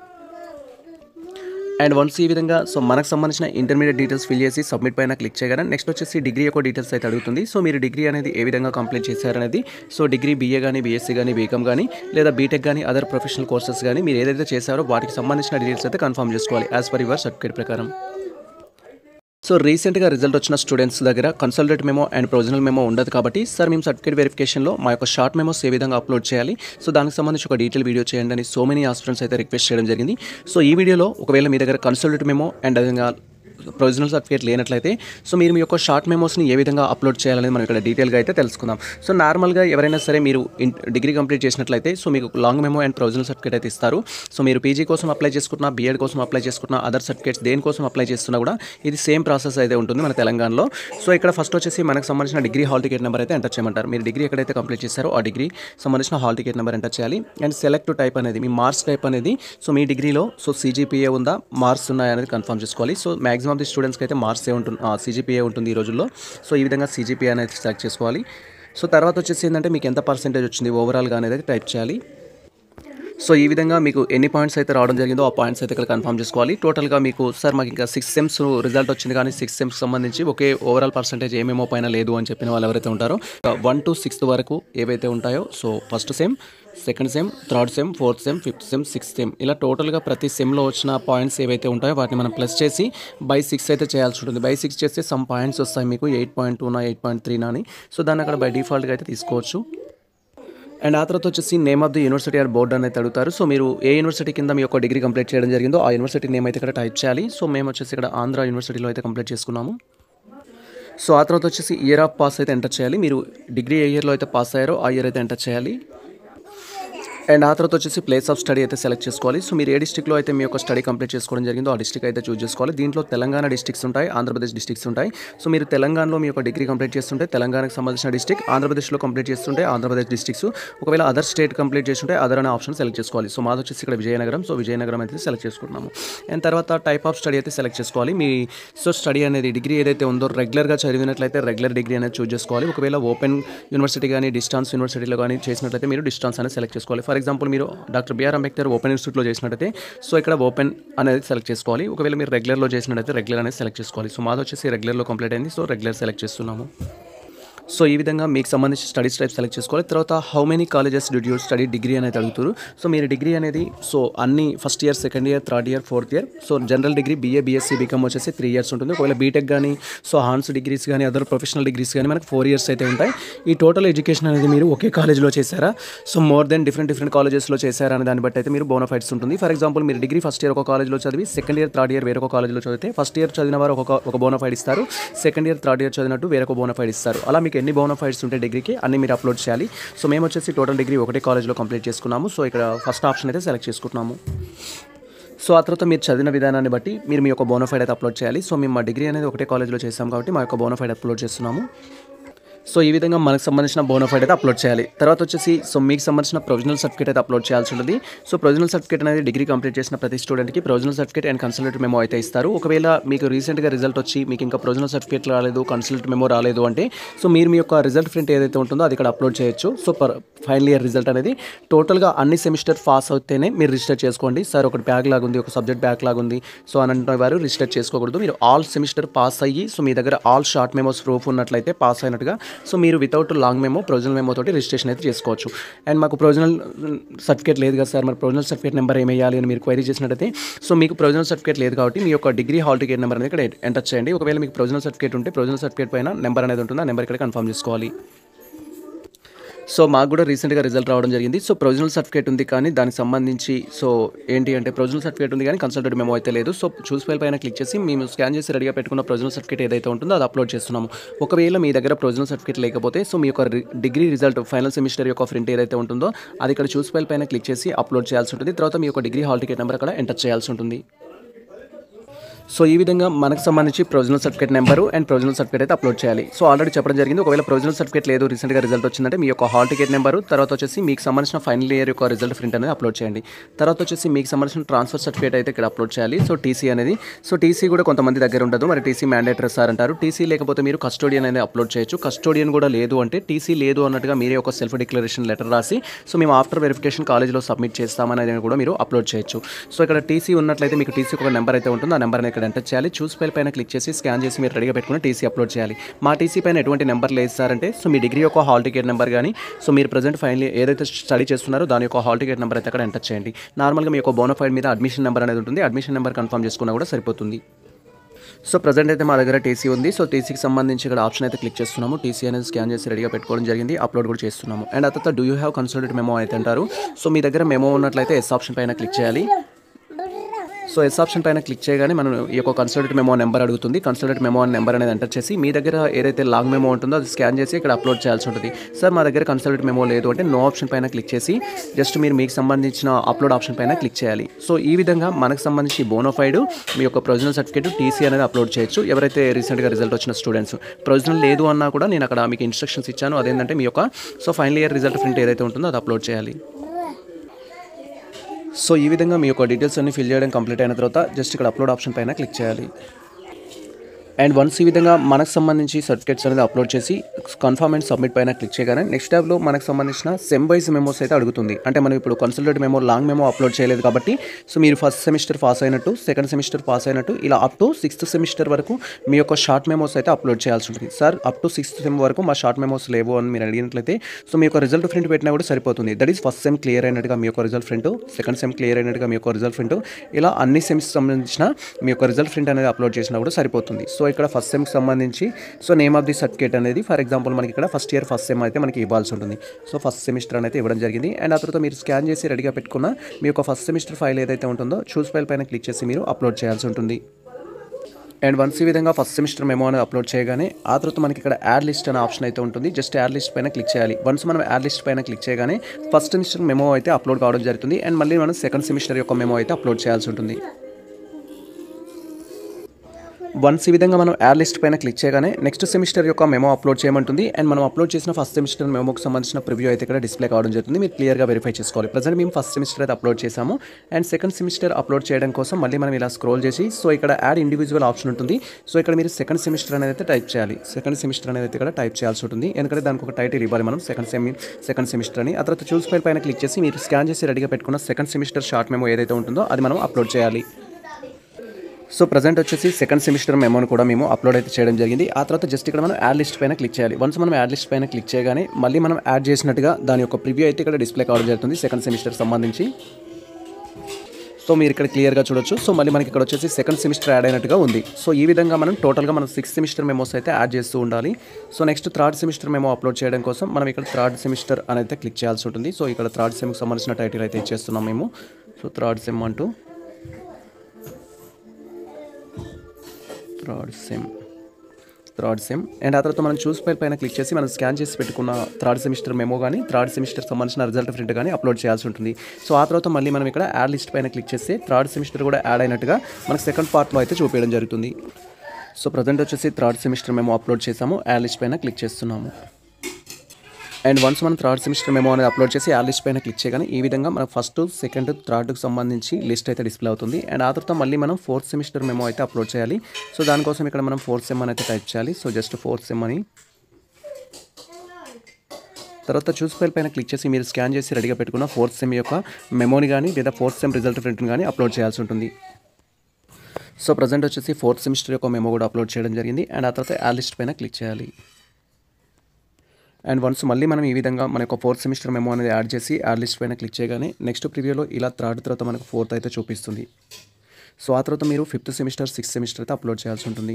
అండ్ వన్స్ ఈ విధంగా సో మనకు సంబంధించిన ఇంటర్మీడియట్ డీటెయిల్స్ ఫిల్ చేసి సబ్మిట్ పైన క్లిక్ చేయగానే నెక్స్ట్ వచ్చేసి డిగ్రీ యొక్క డీటెయిల్స్ అయితే అడుగుతుంది సో మీరు డిగ్రీ అనేది ఏ విధంగా కంప్లీట్ చేశారనేది సో డిగ్రీ బీఏ కానీ బీఎస్సీ కానీ బీకామ్ కానీ లేదా బీటెక్ కానీ అదర్ ప్రొఫెషనల్ కోర్సెస్ కానీ మీరు ఏదైతే చేశారో వాటికి సంబంధించిన డీటెయిల్స్ అయితే కన్ఫర్మ్ చేసుకోవాలి యాజ్ పర్ యువర్ సర్టిఫికేట్ ప్రకారం సో రీసెంట్గా రిజల్ట్ వచ్చిన స్టూడెంట్స్ దగ్గర consolidated memo and provisional memo ఉండదు కాబట్టి సార్ మేము సర్టిఫికేట్ వెరిఫికేషన్లో మా యొక్క షార్ట్ మెమోస్ ఏ విధంగా అప్లోడ్ చేయాలి సో దానికి సంబంధించి ఒక డీటెయిల్ వీడియో చేయండి అని సో మెనీ ఆస్పిరెంట్స్ అయితే రిక్వెస్ట్ చేయడం జరిగింది సో ఈ వీడియోలో ఒకవేళ మీ దగ్గర కన్సల్టేట్ మెమో అండ్ అదేవిధంగా ప్రొవిజనల్ సర్టిఫికేట్ లేనట్లయితే సో మీరు మీ యొక్క షార్ట్ మెమోస్ని ఏ విధంగా అప్లోడ్ చేయాలనేది మనం ఇక్కడ డీటెయిల్గా అయితే తెలుసుకుందాం సో నార్మల్గా ఎవరైనా సరే మీరు డిగ్రీ కంప్లీట్ చేసినట్లయితే సో మీకు long memo and provisional certificate అయితే ఇస్తారు సో మీరు పీజీ కోసం అప్లై చేసుకున్నా బీఎడ్ కోసం అప్లై చేసుకున్నా అదర్ సర్టిఫికేట్స్ దేనికోసం అప్లై చేస్తున్నా కూడా ఇది సేమ్ ప్రాసెస్ అయితే ఉంటుంది మన తెలంగాణలో సో ఇక్కడ ఫస్ట్ వచ్చేసి మనకు సంబంధించిన డిగ్రీ హాల్ టికెట్ నెంబర్ అయితే ఎంటర్ చేయమంటారు మీరు డిగ్రీ ఎక్కడైతే కంప్లీట్ చేశారో ఆ డిగ్రీ సంబంధించిన హాల్ టికెట్ నెంబర్ ఎంటర్ చేయాలి అండ్ సెలెక్ట్ టైప్ అనేది మీ మార్క్స్ టైప్ అనేది సో మీ డిగ్రీలో సో సీజీపీఏ ఉందా మార్క్స్ ఉన్నాయా అనేది కన్ఫర్మ్ చేసుకోవాలి సో మాక్సిమం ఆఫ్ ది స్టూడెంట్స్కి అయితే మార్క్స్ ఏ ఉంటుంది సీజీపీఏ ఉంటుంది ఈ రోజుల్లో సో ఈ విధంగా సీజీపీఏ అనేది సెలెక్ట్ చేసుకోవాలి సో తర్వాత వచ్చేసి ఏంటంటే మీకు ఎంత పర్సెంటేజ్ వచ్చింది ఓవరాల్గా అనేది టైప్ చేయాలి సో ఈ విధంగా మీకు ఎన్ని పాయింట్స్ అయితే రావడం జరిగిందో ఆ పాయింట్స్ అయితే ఇక్కడ కన్ఫర్మ్ చేసుకోవాలి టోటల్గా మీకు సార్ మాకు ఇంకా సిక్స్ సెమ్స్ రిజల్ట్ వచ్చింది కానీ సిక్స్ సెమ్స్ సంబంధించి ఒకే ఓవరాల్ పర్సెంటేజ్ ఏమేమో పైన లేదు అని చెప్పిన వాళ్ళు ఎవరైతే ఉంటారో వన్ టు సిక్స్త్ వరకు ఏవైతే ఉంటాయో so first sem second sem third sem fourth sem fifth sem sixth sem ఇలా టోటల్గా ప్రతి సెమ్లో వచ్చిన పాయింట్స్ ఏవైతే ఉంటాయో వాటిని మనం ప్లస్ చేసి బై సిక్స్ అయితే చేయాల్సి ఉంటుంది బై సిక్స్ చేస్తే సమ్ పాయింట్స్ వస్తాయి మీకు ఎయిట్ పాయింట్ టూనా ఎయిట్ పాయింట్ త్రీనా అని సో దాన్ని అక్కడ బై డిఫాల్ట్గా అయితే తీసుకోవచ్చు అండ్ ఆ తర్వాత వచ్చేసి name of the university or board అనేది అడుగుతారు సో మీరు ఏ యూనివర్సిటీ కింద మీ యొక్క డిగ్రీ కంప్లీట్ చేయడం జరిగిందో ఆ యూనివర్సిటీ నేమ్ అయితే ఇక్కడ టైప్ చేయాలి సో మేము వచ్చేసి ఇక్కడ ఆంధ్ర యూనివర్సిటీలో అయితే కంప్లీట్ చేసుకున్నాము సో ఆ తర్వాత వచ్చేసి ఇయర్ ఆఫ్ పాస్ అయితే ఎంటర్ చేయాలి మీరు డిగ్రీ ఏ ఇయర్లో అయితే పాస్ అయ్యారో ఆ ఇయర్ అయితే ఎంటర్ చేయాలి అండ్ ఆ తర్వాత వచ్చేసి ప్లేస్ ఆఫ్ స్టడీ అయితే సెలెక్ట్ చేసుకోవాలి సో మీరు ఏ డిస్టిక్లో అయితే మీ యొక్క స్టడీ కంప్లీట్ చేసుకోవడం జరిగిందో ఆ డిస్టిక్ అయితే చూస్ చేసుకోవాలి దీంట్లో తెలంగాణ డిస్టిక్స్ ఉంటాయి ఆంధ్రప్రదేశ్ డిస్టిక్స్ ఉంటాయి సో మీరు తెలంగాణలో మీ యొక్క డిగ్రీ కంప్లీట్ చేస్తుంటే తెలంగాణకు సంబంధించిన డిస్టిక్ ఆంధ్రప్రదేశ్లో కంప్లీట్ చేస్తుంటే ఆంధ్రప్రదేశ్ డిస్టిక్స్ ఒకవేళ అదర్ స్టేట్ కంప్లీట్ చేస్తుంటే అదర్ అనే ఆప్షన్ సెలెక్ట్ చేసుకోవాలి సో మాది వచ్చేసి ఇక్కడ విజయనగరం సో విజయనగరం అయితే సెలెక్ట్ చేసుకుంటున్నాము అండ్ తర్వాత టైప్ ఆఫ్ స్టడీ అయితే సెలెక్ట్ చేసుకోవాలి మీ సో స్టడీ అనేది డిగ్రీ ఏదైతే ఉందో రెగ్యులర్గా చదివినట్లయితే రెగ్యులర్ డిగ్రీ అనేది చూస్ చేసుకోవాలి ఒకవేళ ఓపెన్ యూనివర్సిటీ కానీ డిస్టాన్స్ యూనివర్సిటీలో కానీ చేసినట్లయితే మీరు డిస్టాన్స్ అనేది సెలెక్ట్ చేసుకోవాలి ఫర్ ఎగ్జాంపుల్ మీరు డాక్టర్ బిఆర్ అంబేద్కర్ ఓపెన్ ఇన్స్టిట్యూట్లో చేసినట్టయితే సో ఇక్కడ ఓపెన్ అనేది సెలెక్ట్ చేసుకోవాలి ఒకవేళ మీరు రెగ్యులర్లో చేసినట్టయితే రెగ్యులర్ అనేది సెలెక్ట్ చేసుకోవాలి సో మాది వచ్చేసి రెగ్యులర్లో కంప్లీట్ అయింది సో రెగ్యులర్ సెలెక్ట్ చేస్తున్నాము సో ఈ విధంగా మీకు సంబంధించి స్టడీస్ టైప్ సెలెక్ట్ చేసుకోవాలి తర్వాత how many colleges did you study degree అనేది అడుగుతారు సో మీరు డిగ్రీ అనేది సో అన్ని first year second year third year fourth year so general degree BA BSc BCom వచ్చేసి త్రీ ఇయర్స్ ఉంటుంది ఒకవేళ బీటెక్ కానీ సో హాన్స్ డిగ్రీస్ కానీ అదర్ ప్రొఫెషనల్ డిగ్రీస్ కానీ మనకు ఫోర్ ఇయర్స్ అయితే ఉంటాయి ఈ టోటల్ ఎడ్యుకేషన్ అనేది మీరు ఒకే కాలేజ్లో చేశారా so more than different different కాలేజెస్లో చేశారా అనే దాన్ని బట్టి అయితే మీరు బోనఫైడ్స్ ఉంటుంది ఫర్ ఎగ్జాంపుల్ మీరు డిగ్రీ ఫస్ట్ ఇయర్ ఒక కాలేజ్లో చదివి సెకండ్ ఇయర్ థర్డ్ ఇయర్ వేరొక కాలేజ్లో చదివితే ఫస్ట్ ఇయర్ చదివిన వారు ఒక ఒక బోనఫైడ్ ఇస్తారు సెకండ్ ఇయర్ థర్డ్ ఇయర్ చదివినట్టు వేరొక బోనఫైడ్ ఇస్తారు అలా మీకు ఎన్ని బోనఫైడ్స్ ఉంటే డిగ్రీకి అన్ని మీరు అప్లోడ్ చేయాలి సో మేము వచ్చేసి టోటల్ డిగ్రీ ఒకటే కాలేజ్లో కంప్లీట్ చేసుకున్నాము సో ఇక్కడ ఫస్ట్ ఆప్షన్ అయితే సెలెక్ట్ చేసుకుంటున్నాము సో ఆ తర్వాత మీరు చదివిన విధానాన్ని బట్టి మీరు మీ యొక్క బోనఫైడ్ అయితే అప్లోడ్ చేయాలి సో మేము మా డిగ్రీ అనేది ఒకటే కాలేజ్లో చేసాం కాబట్టి మా యొక్క బోనఫైడ్ అప్లోడ్ చేస్తున్నాము సో ఈ విధంగా మనకు సంబంధించిన బోనఫైడ్ అయితే అప్లోడ్ చేయాలి తర్వాత వచ్చేసి సో మీకు సంబంధించిన ప్రొవిజనల్ సర్టిఫికేట్ అయితే అప్లోడ్ చేయాల్సి ఉంటుంది సో ప్రొవిజనల్ సర్టిఫికేట్ అనేది డిగ్రీ కంప్లీట్ చేసిన ప్రతి స్టూడెంట్కి provisional certificate and consultant memo అయితే ఇస్తారు ఒకవేళ మీకు రీసెంట్గా రిజల్ట్ వచ్చి మీకు ఇంకా ప్రొవిజనల్ సర్టిఫికేట్ రాలేదు కన్సల్టెంట్ మెమో రాలేదు అంటే సో మీరు మీ యొక్క రిజల్ట్ ప్రింట్ ఏదైతే ఉంటుందో అది ఇక్కడ అప్లోడ్ చేయొచ్చు so per final year result అనేది టోటల్గా అన్ని సెమిస్టర్ పాస్ అవుతేనే మీరు రిజిస్టర్ చేసుకోండి సార్ ఒకటి బ్యాక్ లాగా ఉంది ఒక సబ్జెక్ట్ బ్యాక్ లాగా ఉంది సో అని అంటే వారు రిజిస్టర్ చేసుకోకూడదు మీరు ఆల్ సెమిస్టర్ పాస్ అయ్యి సో మీ దగ్గర ఆల్ షార్ట్ మెమోస్ ప్రూఫ్ ఉన్నట్లయితే పాస్ అయినట్టుగా సో మీరు without long memo provisional memo తోటి రిజిస్ట్రేషన్ అయితే చేసుకోవచ్చు అండ్ మాకు ప్రొవిజనల్ సర్టిఫికేట్ లేదు కదా సార్ మరి ప్రొవిజనల్ సర్టిఫికేట్ నెంబర్ ఏమేయాలి అని మీరు క్వైరీ చేసినట్టయితే సో మీకు ప్రొవిజనల్ సర్టిఫికేట్ లేదు కాబట్టి మీ యొక్క డిగ్రీ హాల్ టికెట్ నెంబర్ అనేది ఇక్కడ ఎంటర్ చేయండి ఒకవేళ మీకు ప్రొవిజనల్ సర్టిఫికేట్ ఉంటే ప్రొవిజనల్ సర్టిఫికేట్ పైన నెంబర్ అనేది ఉంటుంది ఆ నెంబర్ ఇక్కడ కన్ఫర్మ్ చేసుకోవాలి సో మాకు కూడా రీసెంట్గా రిజల్ట్ రావడం జరిగింది సో ప్రొవిజనల్ సర్టిఫికేట్ ఉంది కానీ దానికి సంబంధించి సో ఏంటి అంటే ప్రొవిజనల్ సర్టిఫికేట్ ఉంది కానీ కన్సల్టెంట్ మెమో అయితే లేదు సో చూస్ ఫైల్ పైన క్లిక్ చేసి మేము స్కాన్ చేసి రెడీగా పెట్టుకున్న ప్రొవిజనల్ సర్టిఫికేట్ ఏదైతే ఉంటుందో అది అప్లోడ్ చేస్తున్నాము ఒకవేళ మీ దగ్గర ప్రొవిజనల్ సర్టిఫికేట్ లేకపోతే సో మీ యొక్క రి- డిగ్రీ రిజల్ట్ ఫైనల్ సెమిస్టర్ యొక్క ప్రింట్ ఏదైతే ఉంటుందో అది ఇక్కడ చూస్ ఫైల్ పైన క్లిక్ చేసి అప్లోడ్ చేయాల్సి ఉంటుంది తర్వాత మీ యొక్క డిగ్రీ హాల్ టికెట్ నెంబర్ అక్కడ ఎంటర్ చేయాల్సి ఉంటుంది సో ఈ విధంగా మనకు సంబంధించి provisional certificate number and provisional certificate అయితే అప్లోడ్ చేయాలి సో ఆల్రెడీ చెప్పడం జరిగింది ఒకవేళ ప్రొవిజనల్ సర్టిఫికేట్ లేదు రీసెంట్గా రిజల్ట్ వచ్చిందంటే మీ యొక్క హాల్ టికెట్ నెంబరు తర్వాత వచ్చేసి మీకు సంబంధించిన ఫైనల్ ఇయర్ యొక్క రిజల్ట్ ప్రింట్ అనేది అప్లోడ్ చేయండి తర్వాత వచ్చేసి మీకు సంబంధించిన ట్రాన్స్ఫర్ సర్టిఫికేట్ అయితే ఇక్కడ అప్లోడ్ చేయాలి సో టీసీ అనేది సో టీసీ కూడా కొంతమంది దగ్గర ఉండదు మరి టీసీ మ్యాండేటరీ సార్ అంటారు టీసీ లేకపోతే మీరు కస్టోడియన్ అనేది అప్లోడ్ చేయొచ్చు కస్టోడియన్ కూడా లేదు అంటే టీసీ లేదు అన్నట్టుగా మీరే ఒక సెల్ఫ్ డిక్లరేషన్ లెటర్ రాసి సో మేము ఆఫ్టర్ వెరిఫికేషన్ కాలేజ్లో సబ్మిట్ చేస్తామనేది కూడా మీరు అప్లోడ్ చేయొచ్చు సో ఇక్కడ టీసీ ఉన్నట్లయితే మీకు టీసీ ఒక నెంబర్ అయితే ఉంటుంది ఆ నెంబర్ అనేది ఇక్కడ ఎంటర్ చేయాలి చూస్ ఫైల్ పైన క్లిక్ చేసి స్కాన్ చేసి మీరు రెడీగా పెట్టుకుని టీసీ అప్లోడ్ చేయాలి మా టీసీ పైన ఎటువంటి నెంబర్ లేదు సార్ అంటే సో మీ డిగ్రీ యొక్క హాల్ టికెట్ నెంబర్ కానీ సో మీరు ప్రజెంట్ ఫైనల్ ఏదైతే స్టడీ చేస్తున్నారో దాని యొక్క హాల్ టికెట్ నెంబర్ అయితే అక్కడ ఎంటర్ చేయండి నార్మల్గా మీ యొక్క బోనఫైడ్ మీద అడ్మిషన్ నెంబర్ అనేది ఉంటుంది అడ్మిషన్ నెంబర్ కన్ఫర్మ్ చేసుకున్నా కూడా సరిపోతుంది సో ప్రజెంట్ అయితే మా దగ్గర టీసీ ఉంది సో టీసీకి సంబంధించి ఇక్కడ ఆప్షన్ అయితే క్లిక్ చేస్తున్నాము టీసీ అనేది స్కాన్ చేసి రెడీగా పెట్టుకోవడం జరిగింది అప్లోడ్ కూడా చేస్తున్నాము అండ్ ఆ తర్వాత do you have consolidated memo అయితే అంటారు సో మీ దగ్గర మెమో ఉన్నట్లయితే ఎస్ ఆప్షన్ పైన క్లిక్ చేయాలి సో ఎస్ ఆప్షన్ పైన క్లిక్ చేయగానే మనం ఈ యొక్క కన్సల్టెంట్ మెమో నెంబర్ అడుగుతుంది కన్సల్టెంట్ మెమో అనే నెంబర్ అనేది ఎంటర్ చేసి మీ దగ్గర ఏదైతే లాంగ్ మెమో ఉంటుందో అది స్కాన్ చేసి ఇక్కడ అప్లోడ్ చేయాల్సి ఉంటుంది సార్ మా దగ్గర కన్సల్టెంట్ మెమో లేదు అంటే నో ఆప్షన్ పైన క్లిక్ చేసి జస్ట్ మీరు మీకు సంబంధించిన అప్లోడ్ ఆప్షన్ పైన క్లిక్ చేయాలి సో ఈ విధంగా మనకు సంబంధించి బోనోఫైడ్ మీ యొక్క ప్రొవిజనల్ సర్టిఫికేట్ టీసీ అనేది అప్లోడ్ చేయొచ్చు ఎవరైతే రీసెంట్గా రిజల్ట్ వచ్చిన స్టూడెంట్స్ ప్రొవిజనల్ లేదు అన్నా కూడా నేను అక్కడ మీకు ఇన్స్ట్రక్షన్స్ ఇచ్చాను అదేంటంటే మీ యొక్క so final year result print ఏదైతే ఉంటుందో అది అప్లోడ్ చేయాలి సో ఈ విధంగా మీ యొక్క డీటెయిల్స్ అన్ని ఫిల్ చేయడం కంప్లీట్ అయిన తర్వాత జస్ట్ ఇక్కడ అప్లోడ్ ఆప్షన్ పైన క్లిక్ చేయాలి అండ్ వన్స్ ఈ విధంగా మనకు సంబంధించి సర్టిఫికేట్స్ అనేది అప్లోడ్ చేసి కన్ఫర్మ్ అండ్ సబ్మిట్ పైన క్లిక్ చేయగానే నెక్స్ట్ ట్యాబ్లో మనకు సంబంధించిన సెమ్ వైజ్ మెమోస్ అయితే అడుగుతుంది అంటే మనం ఇప్పుడు consultant memo long memo upload చేయలేదు కాబట్టి సో మీరు ఫస్ట్ సెమిస్టర్ పాస్ అయినట్టు సెకండ్ సెమిస్టర్ పాస్ అయినట్టు ఇలా అప్ టు సిక్స్త్ సెమిస్టర్ వరకు మీ యొక్క షార్ట్ మెమోస్ అయితే అప్లోడ్ చేయాల్సి ఉంటుంది sir up to sixth sem వరకు మా షార్ట్ మెమోస్ లేవు అని మీరు అడిగినట్లయితే సో మీ యొక్క రిజల్ట్ ప్రింట్ పెట్టినా కూడా సరిపోతుంది that is first sem clear అయినట్టుగా మీ యొక్క result print second sem clear అయినట్టుగా మీ యొక్క రిజల్ట్ ప్రింట్ ఇలా అన్ని సెమ్స్ సంబంధించిన మీ యొక్క రిజల్ట్ ప్రింట్ అనేది అప్లోడ్ చేసినా కూడా సరిపోతుంది సో ఇక్కడ ఫస్ట్ సెమ్కి సంబంధించి so name of the certificate అనేది ఫర్ ఎగ్జాంపుల్ మనకి ఇక్కడ ఫస్ట్ ఇయర్ ఫస్ట్ సెమ్ అయితే మనకి ఇవ్వాల్సి ఉంటుంది సో ఫస్ట్ సెమిస్టర్ అనేది ఇవ్వడం జరిగింది అండ్ ఆ తర్వాత మీరు స్కాన్ చేసి రెడీగా పెట్టుకున్న మీ యొక్క ఫస్ట్ సెమిస్టర్ ఫైల్ ఏదైతే ఉంటుందో చూస్ ఫైల్ పైన క్లిక్ చేసి మీరు అప్లోడ్ చేయాల్సి ఉంటుంది అండ్ వన్స్ ఈ విధంగా ఫస్ట్ సెమిస్టర్ మెమో అనేది అప్లోడ్ చేయగానే ఆ తర్వాత మనకి ఇక్కడ యాడ్ లిస్ట్ అనే ఆప్షన్ అయితే ఉంటుంది జస్ట్ యాడ్ లిస్ట్ పైన క్లిక్ చేయాలి వన్స్ మనం యాడ్ లిస్ట్ పైన క్లిక్ చేయగానే ఫస్ట్ సెమిస్టర్ మెమో అయితే అప్లోడ్ కావడం జరుగుతుంది అండ్ మళ్ళీ మనం సెకండ్ సెమిస్టర్ యొక్క మెమో అయితే అప్లోడ్ చేయాల్సి ఉంటుంది వన్స్ ఈ విధంగా మనం యాడ్ లిస్ట్ పైన క్లిక్ చేయగానే నెక్స్ట్ సెమిస్టర్ యొక్క మెమో అప్లోడ్ చేయమంటుంది అండ్ మనం అప్లోడ్ చేసిన ఫస్ట్ సెమిస్టర్ మెమోకి సంబంధించిన ప్రివ్యూ అయితే ఇక్కడ డిస్ప్లే కావడం జరుగుతుంది మీరు క్లియర్గా వెరిఫై చేసుకోవాలి ప్రజెంట్ మేము ఫస్ట్ సెమిస్టర్ అయితే అప్లోడ్ చేసాము అండ్ సెకండ్ సెమిస్టర్ అప్లోడ్ చేయడం కోసం మళ్ళీ మనం ఇలా స్క్రోల్ చేసి సో ఇక్కడ యాడ్ ఇండివిజువల్ ఆప్షన్ ఉంటుంది సో ఇక్కడ మీరు సెకండ్ సెమిస్టర్ అనేది అయితే టైప్ చేయాలి సెకండ్ సెమిస్టర్ అనేది అయితే ఇక్కడ టైప్ చేయాల్సి ఉంటుంది ఎందుకంటే దానికి ఒక టైటిల్ ఇవ్వాలి మనం సెకండ్ సెమి సెకండ్ సెమిస్టర్ అని ఆ తర్వాత చూస్ ఫైల్ పైన క్లిక్ చేసి మీరు స్కాన్ చేసి రెడీగా పెట్టుకున్న సెకండ్ సెమిస్టర్ షార్ట్ మెమో ఏదైతే ఉంటుందో అది మనం అప్లోడ్ చేయాలి సో ప్రజెంట్ వచ్చేసి సెకండ్ సెమిస్టర్ మెమోని కూడా మేము అప్లోడ్ అయితే చేయడం జరిగింది ఆ తర్వాత జస్ట్ ఇక్కడ మనం యాడ్ లిస్ట్ పైన క్లిక్ చేయాలి వన్స్ మనం యాడ్ లిస్ట్ పైన క్లిక్ చేయగానే మళ్ళీ మనం యాడ్ చేసినట్టుగా దాని యొక్క ప్రివ్యూ అయితే ఇక్కడ డిస్ప్లే కావడం జరుగుతుంది సెకండ్ సెమిస్టర్ సంబంధించి సో మీరు ఇక్కడ క్లియర్గా చూడొచ్చు సో మళ్ళీ మనకి ఇక్కడ వచ్చేసి సెకండ్ సెమిస్టర్ యాడ్ అయినట్టుగా ఉంది సో ఈ విధంగా మనం టోటల్గా మనం సిక్స్త్ సెమిస్టర్ మెమోస్ అయితే యాడ్ చేస్తూ ఉండాలి so next third semester memo upload చేయడం కోసం మనం ఇక్కడ థర్డ్ సెమిస్టర్ అనేది క్లిక్ చేయాల్సి ఉంటుంది సో ఇక్కడ థర్డ్ సెమ్కి సంబంధించిన టైటిల్ అయితే ఇచ్చేస్తున్నాం మేము సో థర్డ్ సెమ్ అంటూ third sem third sem and ఆ తర్వాత మనం చూస్ ఫైల్ పైన క్లిక్ చేసి మనం స్కాన్ చేసి పెట్టుకున్న థర్డ్ సెమిస్టర్ మెమో కానీ థర్డ్ సెమిస్టర్ సంబంధించిన రిజల్ట్ ప్రింట్ కానీ అప్లోడ్ చేయాల్సి ఉంటుంది సో ఆ తర్వాత మళ్ళీ మనం ఇక్కడ యాడ్ లిస్ట్ పైన క్లిక్ చేస్తే థర్డ్ సెమిస్టర్ కూడా యాడ్ అయినట్టుగా మనకు సెకండ్ పార్ట్లో అయితే చూపించడం జరుగుతుంది సో ప్రజెంట్ వచ్చేసి థర్డ్ సెమిస్టర్ మేము అప్లోడ్ చేసాము యాడ్ లిస్ట్ పైన క్లిక్ చేస్తున్నాము అండ్ వన్స్ మనం థర్డ్ సెమిస్టర్ మెమో అనేది అప్లోడ్ చేసి ఆ లిస్ట్ పైన క్లిక్ చేయగానే ఈ విధంగా మన ఫస్ట్ సెకండ్ థర్డ్కి సంబంధించి లిస్ట్ అయితే డిస్ప్లే అవుతుంది అండ్ ఆ తర్వాత మళ్ళీ మనం ఫోర్త్ సెమిస్టర్ మెమో అయితే అప్లోడ్ చేయాలి సో దానికోసం ఇక్కడ మనం ఫోర్త్ సెమ్ అని అయితే టైప్ చేయాలి సో జస్ట్ ఫోర్త్ సెమ్ అని తర్వాత చూస్ ఫైల్ పైన క్లిక్ చేసి మీరు స్కాన్ చేసి రెడీగా పెట్టుకున్న ఫోర్త్ సెమ్ యొక్క మెమోని కానీ లేదా ఫోర్త్ సెమ్ రిజల్ట్ ప్రింట్ని కానీ అప్లోడ్ చేయాల్సి ఉంటుంది సో ప్రజెంట్ వచ్చేసి ఫోర్త్ సెమిస్టర్ యొక్క మెమో కూడా అప్లోడ్ చేయడం జరిగింది అండ్ ఆ తర్వాత ఆ లిస్ట్ పైన క్లిక్ చేయాలి అండ్ వన్స్ మళ్ళీ మనం ఈ విధంగా మన యొక్క ఫోర్త్ సెమిస్టర్ మెమో అనేది యాడ్ చేసి యాడ్ లిస్ట్ పైన క్లిక్ చేయగానే నెక్స్ట్ ప్రివ్యూలో ఇలా థర్డ్ తర్వాత మనకు ఫోర్త్ అయితే చూపిస్తుంది సో ఆ తర్వాత మీరు ఫిఫ్త్ సెమిస్టర్ సిక్స్త్ సెమిస్టర్ అయితే అప్లోడ్ చేయాల్సి ఉంటుంది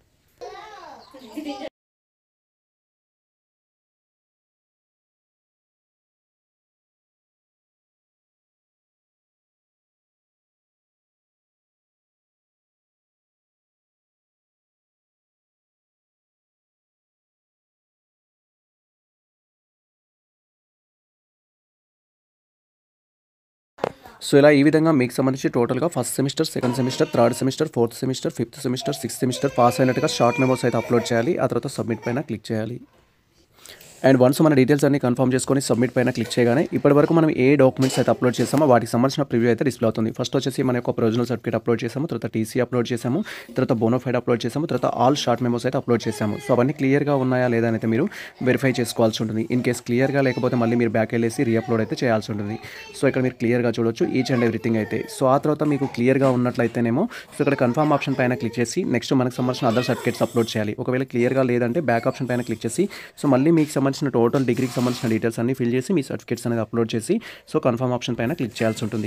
సో ఇలా ఈ విధంగా మీకు సంబంధించి టోటల్గా first semester second semester third semester fourth semester fifth semester sixth semester pass అయినట్టుగా షార్ట్ మెమోస్ అయితే అప్లోడ్ చేయాలి ఆ తర్వాత సబ్మిట్ పైన క్లిక్ చేయాలి అండ్ వన్స్ మన డీటెయిల్స్ అన్ని కన్ఫర్మ్ చేసుకొని సబ్మిట్ పైన క్లిక్ చేయగానే ఇప్పటివరకు మనం ఏ డాక్యుమెంట్స్ అయితే అప్లోడ్ చేసామో వాటికి సంబంధించిన ప్రివ్యూ అయితే డిస్ప్లే అవుతుంది ఫస్ట్ వచ్చేసి మన యొక్క ప్రొవిజనల్ సర్టిఫికేట్ అప్లోడ్ చేసాము తర్వాత టీసీ అప్లోడ్ చేసాము తర్వాత బోనోఫైడ్ అప్లోడ్ చేసాము తర్వాత ఆల్ షార్ట్ మెమోస్ అయితే అప్లోడ్ చేసాము సో అవన్నీ క్లియర్గా ఉన్నాయా లేదా అయితే మీరు వెరిఫై చేసుకోవాల్సి ఉంటుంది ఇన్ కేస్ క్లియర్గా లేకపోతే మళ్ళీ మీరు బ్యాక్ వెళ్ళేసి రీఅప్లోడ్ అయితే చేయాల్సి ఉంటుంది సో ఇక్కడ మీరు క్లియర్గా చూడొచ్చు ఈచ్ అండ్ ఎవ్రీథింగ్ అయితే సో ఆ తర్వాత మీకు క్లియర్గా ఉన్నట్లయితేనేమో సో ఇక్కడ కన్ఫర్మ్ ఆప్షన్ పైన క్లిక్ చేసి నెక్స్ట్ మనకు సంబంధించిన అదర్ సర్టిఫికేట్స్ అప్లోడ్ చేయాలి ఒకవేళ క్లియర్గా లేదంటే బ్యాక్ ఆప్షన్ పైన క్లిక్ చేసి సో మళ్ళీ మీకు సంబంధించిన టోటల్ డిగ్రీకి సంబంధించిన డీటెయిల్స్ అన్ని ఫిల్ చేసి మీ సర్టిఫికేట్స్ అనేది అప్లోడ్ చేసి సో కన్ఫర్మ్ ఆప్షన్ పైన క్లిక్ చేయాల్సి ఉంటుంది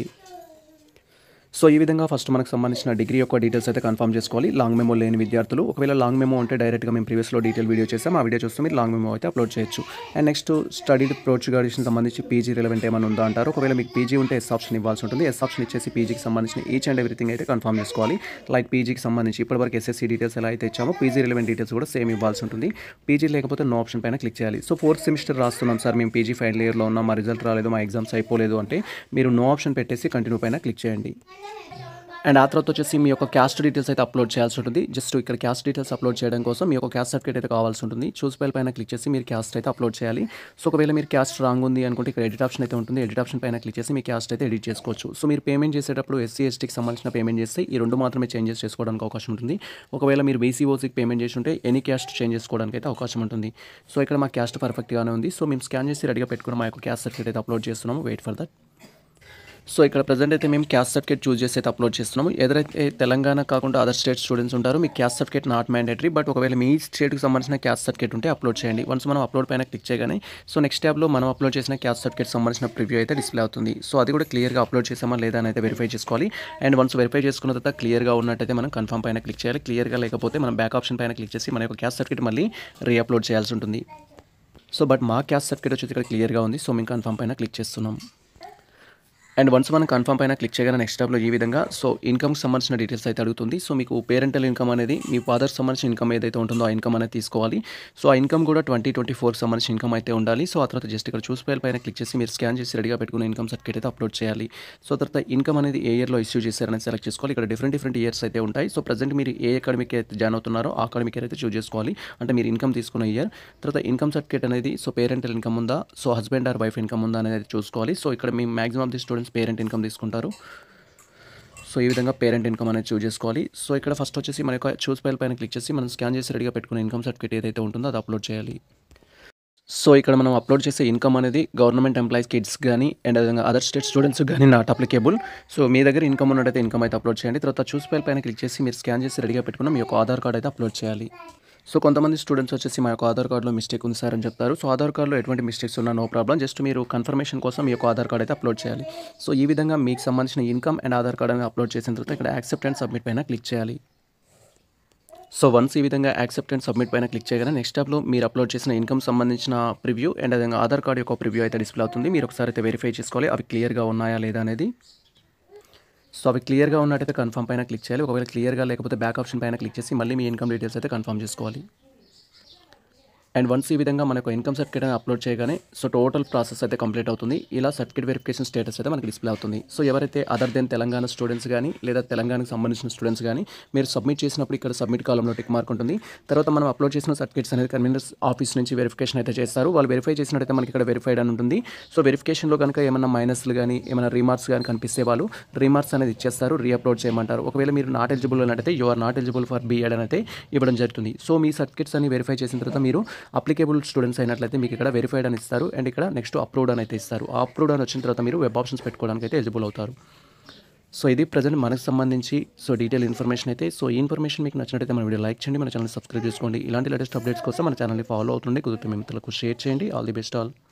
సో ఈ విధంగా ఫస్ట్ మనకు సంబంధించిన డిగ్రీ యొక్క డీటెయిల్స్ అయితే కన్ఫర్మ్ చేసుకోవాలి లాంగ్ మెమో లేని విద్యార్థులు ఒకవేళ లాంగ్ మెమో ఉంటే డైరెక్ట్గా మేము ప్రీవియస్లో డీటెయిల్ వీడియో చేసాం ఆ వీడియో చూస్తే మీరు లాంగ్ మెమో అయితే అప్లోడ్ చేయొచ్చు అండ్ నెక్స్ట్ స్టడీ ప్రోచ్ గాడిషన్ సంబంధించి పీజీ రిలవెంట్ ఏమైనా ఉందా అంటారు ఒకవేళ మీకు పీజీ ఉంటే ఎస్ ఆప్షన్ ఇవ్వాల్సి ఉంటుంది ఎస్ ఆప్షన్ ఇచ్చేసి పీజీకి సంబంధించిన ఈచ్ అండ్ ఎవ్రీథింగ్ అయితే కన్ఫర్మ్ చేసుకోవాలి లైక్ పీజీకి సంబంధించి ఇప్పటివరకు ఎస్ఎస్సీ డీటెయిల్స్ ఎలా అయితే ఇచ్చామో పీజీ రిలవెంట్ డీటెయిల్స్ కూడా సేమ్ ఇవ్వాల్సి ఉంటుంది పీజీ లేకపోతే నో ఆప్షన్ పైన క్లిక్ చేయాలి సో ఫోర్త్ సెమిస్టర్ రాస్తున్నాం సార్ మేము పీజీ ఫైనల్ ఇయర్లో ఉన్నాం మా రిజల్ట్ రాలేదు మా ఎగ్జామ్స్ అయిపోలేదు అంటే మీరు నో ఆప్షన్ పెట్టేసి కంటిన్యూ పైన క్లిక్ చేయండి అండ్ ఆ తర్వాత వచ్చేసి మీ యొక్క క్యాస్ట్ డీటెయిల్స్ అయితే అప్లోడ్ చేయాల్సి ఉంటుంది జస్ట్ ఇక్కడ క్యాస్ట్ డీటెయిల్స్ అప్లోడ్ చేయడం కోసం మీ యొక్క క్యాస్ట్ సర్టిఫికేట్ అయితే కావాల్సి ఉంటుంది చూస్ ఫైల్ పైన క్లిక్ చేసి మీరు క్యాస్ట్ అయితే అప్లోడ్ చేయాలి సో ఒకవేళ మీరు క్యాస్ట్ రాంగ్ ఉంది అనుకుంటే ఇక్కడ ఎడిట్ ఆప్షన్ అయితే ఉంటుంది ఎడిట్ ఆప్షన్ పైన క్లిక్ చేసి మీ క్యాస్ట్ అయితే ఎడిట్ చేసుకోవచ్చు సో మీరు పేమెంట్ చేసేటప్పుడు ఎస్సీ ఎస్టీకి సంబంధించిన పేమెంట్ చేస్తే ఈ రెండు మాత్రమే చేంజెస్ చేసుకోవడానికి అవకాశం ఉంటుంది ఒకవేళ మీరు బీసీఓసీకి పేమెంట్ చేసి ఉంటే ఎనీ క్యాస్ట్ చేంజ్ చేసుకోవడానికి అయితే అవకాశం ఉంటుంది సో ఇక్కడ మా క్యాస్ట్ పర్ఫెక్ట్గానే ఉంది సో మేము స్కాన్ చేసి రెడీగా పెట్టుకున్న మా యొక్క క్యాస్ట్ సర్టిఫికేట్ అయితే అప్లోడ్ చేస్తున్నాము వెయిట్ ఫర్ దట్ సో ఇక్కడ ప్రజెంట్ అయితే మేము క్యాస్ట్ సర్టిఫికేట్ చూస్ చేసి అయితే అప్లోడ్ చేస్తున్నాము ఎదురైతే తెలంగాణ కాకుండా అదర్ స్టేట్ స్టూడెంట్స్ ఉంటారు మీ caste certificate not mandatory but ఒకవేళ మీ స్టేట్కి సంబంధించిన క్యాస్ట్ సర్టిఫికేట్ ఉంటే అప్లోడ్ చేయండి వన్స్ మనం అప్లోడ్ పైన క్లిక్ చేయగానే సో నెక్స్ట్ ట్యాబ్లో మనం అప్లోడ్ చేసిన క్యాస్ట్ సర్టిఫికేట్ సంబంధించిన ప్రివ్యూ అయితే డిస్ప్లే అవుతుంది సో అది కూడా క్లియర్గా అప్లోడ్ చేసామా లేదా అని అయితే వెరిఫై చేసుకోవాలి అండ్ వన్స్ వెరిఫై చేసుకున్న తర్వాత క్లియర్గా ఉన్నట్టయితే మనం కన్ఫర్మ్ పైన క్లిక్ చేయాలి క్లియర్గా లేకపోతే మనం బ్యాక్ ఆప్షన్ పైన క్లిక్ చేసి మన యొక్క క్యాస్ట్ సర్టిఫికేట్ మళ్ళీ రీఅప్లోడ్ చేయాల్సి ఉంటుంది సో బట్ మా క్యాస్ట్ సర్టిఫికేట్ వచ్చేసి ఇక్కడ క్లియర్గా ఉంది సో మేము కన్ఫర్మ్ పైన క్లిక్ చేస్తున్నాం అండ్ వన్స్ మనం కన్ఫర్మ్ పైన క్లిక్ చేయగానే నెక్స్ట్ టాబ్లో ఈ విధంగా సో ఇన్కమ్కి సంబంధించిన డీటెయిల్స్ అయితే అడుగుతుంది సో మీకు పేరెంటల్ ఇన్కమ్ అనేది మీ ఫాదర్ సంబంధించిన ఇన్కమ్ ఏదైతే ఉంటుందో ఆ ఇన్కమ్ అనేది తీసుకోవాలి సో ఆ ఇన్కమ్ కూడా ట్వంటీ ట్వంటీ ఫోర్కి సంబంధించిన ఇన్కమ్ అయితే ఉండాలి సో ఆ తర్వాత జస్ట్ ఇక్కడ చూస్ ఫైల్ పైన క్లిక్ చేసి మీరు స్కాన్ చేసి రెడీగా పెట్టుకున్న ఇన్కమ్ సర్టిఫికేట్ అయితే అప్లోడ్ చేయాలి సో తర్వాత ఇన్కమ్ అనేది ఏ ఇయర్లో ఇష్యూ చేశారని సెలెక్ట్ చేసుకోవాలి ఇక్కడ డిఫరెంట్ డిఫరెంట్ ఇయర్స్ అయితే ఉంటాయి సో ప్రజెంట్ మీరు ఏ అకాడమిక్ అయితే జాయిన్ అవుతున్నారో ఆ అకాడమిక్ అయితే చూస్ చేసుకోవాలి అంటే మీరు ఇన్కమ్ తీసుకున్న ఇయర్ తర్వాత ఇన్కమ్ సర్టిఫికేట్ అనేది సో పేరెంటల్ ఇన్కమ్ ఉందా so husband or wife income ఉందా అనేది చూసుకోవాలి సో ఇక్కడ మీ maximum of the students parent income తీసుకుంటారు సో ఈ విధంగా పేరెంట్ ఇన్కమ్ అనేది చూస్ చేసుకోవాలి సో ఇక్కడ ఫస్ట్ వచ్చేసి మన యొక్క చూస్ ఫైల్ పైన క్లిక్ చేసి మనం స్కాన్ చేసి రెడీగా పెట్టుకున్న ఇన్కమ్ సర్టిఫికేట్ ఏదైతే ఉంటుందో అది అప్లోడ్ చేయాలి సో ఇక్కడ మనం అప్లోడ్ చేసే ఇన్కమ్ అనేది గవర్నమెంట్ ఎంప్లాయీస్ కిడ్స్ కానీ అండ్ అదేవిధంగా అదర్ స్టేట్ స్టూడెంట్స్ కానీ నాట్ అప్లికేబుల్ సో మీ దగ్గర ఇన్కమ్ ఉన్నట్టయితే ఇన్కమ్ అయితే అప్లోడ్ చేయండి తర్వాత చూస్ ఫైల్ పైన క్లిక్ చేసి మీరు స్కాన్ చేసి రెడీగా పెట్టుకున్న మీ యొక్క ఆధార్ కార్డ్ అయితే అప్లోడ్ చేయాలి సో కొంతమంది స్టూడెంట్స్ వచ్చేసి మా యొక్క ఆధార్ కార్డులో మిస్టేక్ ఉంది సార్ అని చెప్తారు సో ఆధార్ కార్డులో ఎటువంటి మిస్టేక్స్ ఉన్నా నో ప్రాబ్లం జస్ట్ మీరు కన్ఫర్మేషన్ కోసం మీ యొక్క ఆధార్ కార్డ్ అయితే అప్లోడ్ చేయాలి సో ఈ విధంగా మీకు సంబంధించిన ఇన్కమ్ అండ్ ఆధార్ కార్డ్ అనేది అప్లోడ్ చేసిన తర్వాత ఇక్కడ యాక్సెప్ట్ అండ్ సబ్మిట్ పైన క్లిక్ చేయాలి సో వన్స్ ఈ విధంగా యాక్సెప్ట్ అండ్ సబ్మిట్ పైన క్లిక్ చేయగానే నెక్స్ట్ స్టెప్లో మీరు అప్లోడ్ చేసిన ఇన్కమ్ సంబంధించిన ప్రివ్యూ అండ్ అదేవిధంగా ఆధార్ కార్డ్ యొక్క ప్రివ్యూ అయితే డిస్ప్లే అవుతుంది మీరు ఒకసారి అయితే వెరిఫై చేసుకోవాలి అవి క్లియర్గా ఉన్నాయా లేదా అనేది సో అవి క్లియర్గా ఉన్నట్టయితే కన్ఫర్మ్ పైన క్లిక్ చేయాలి ఒకవేళ క్లియర్గా లేకపోతే బ్యాక్ ఆప్షన్ పైన క్లిక్ చేసి మళ్ళీ మీ ఇన్కమ్ డీటెయిల్స్ అయితే కన్ఫర్మ్ చేసుకోవాలి అండ్ వన్స్ ఈ విధంగా మనకు ఇన్కమ్ సర్టిఫికేట్ అని అప్లోడ్ చేయగానే సో టోటల్ ప్రాసెస్ అయితే కంప్లీట్ అవుతుంది ఇలా సర్టిఫికేట్ వెరిఫికేషన్ స్టేటస్ అయితే మనకి డిస్ప్లే అవుతుంది సో ఎవరైతే అదర్ దెన్ తెలంగాణ స్టూడెంట్స్ కానీ లేదా తెలంగాణకు సంబంధించిన స్టూడెంట్స్ కానీ మీరు సబ్మిట్ చేసినప్పుడు ఇక్కడ సబ్మిట్ కాలంలో టిక్ మార్క్ ఉంటుంది తర్వాత మనం అప్లోడ్ చేసిన సర్టిఫికేట్స్ అనేది కన్వీనర్స్ ఆఫీస్ నుంచి వెరిఫికేషన్ అయితే చేస్తారు వాళ్ళు వెరిఫై చేసినట్టయితే మనకి ఇక్కడ వెరిఫైడ్ అని ఉంటుంది సో వెరిఫికేషన్లో కనుక ఏమైనా మైనస్లు కానీ ఏమైనా రీమార్క్స్ కానీ కనిపిస్తే వాళ్ళు రీమార్క్స్ అనేది ఇచ్చేస్తారు రీఅప్లోడ్ చేయమంటారు ఒకవేళ మీరు నాట్ ఎలిజిబుల్ అన్నట్టయితే you are not eligible for B Ed అని అయితే ఇవ్వడం జరుగుతుంది సో మీ సర్టిఫికేట్స్ అని వెరిఫై చేసిన తర్వాత మీరు అప్లికేబుల్ స్టూడెంట్స్ అయినట్లయితే మీకు ఇక్కడ వెరిఫైడ్ అని ఇస్తారు అండ్ ఇక్కడ నెక్స్ట్ అప్లోడ్ అని అయితే ఇస్తారు ఆ అప్లోడ్ అని వచ్చిన తర్వాత మీరు వెబ్ ఆప్షన్స్ పెట్టుకోవడానికి అయితే ఎలిజిబుల్ అవుతారు సో ఇది ప్రజెంట్ మనకు సంబంధించి సో డీటెయిల్ ఇన్ఫర్మేషన్ అయితే సో ఈ ఇన్ఫర్మేషన్ మీకు నచ్చినట్టయితే మన వీడియో లైక్ చేయండి మన ఛానల్ సబ్స్క్రైబ్ చేసుకోండి ఇలాంటి లేటెస్ట్ అప్డేట్స్ కోసం మన ఛానల్ని ఫాలో అవుతుండే కుదిరితే మీ మిత్రులకు షేర్ చేయండి ఆల్ ది బెస్ట్ ఆల్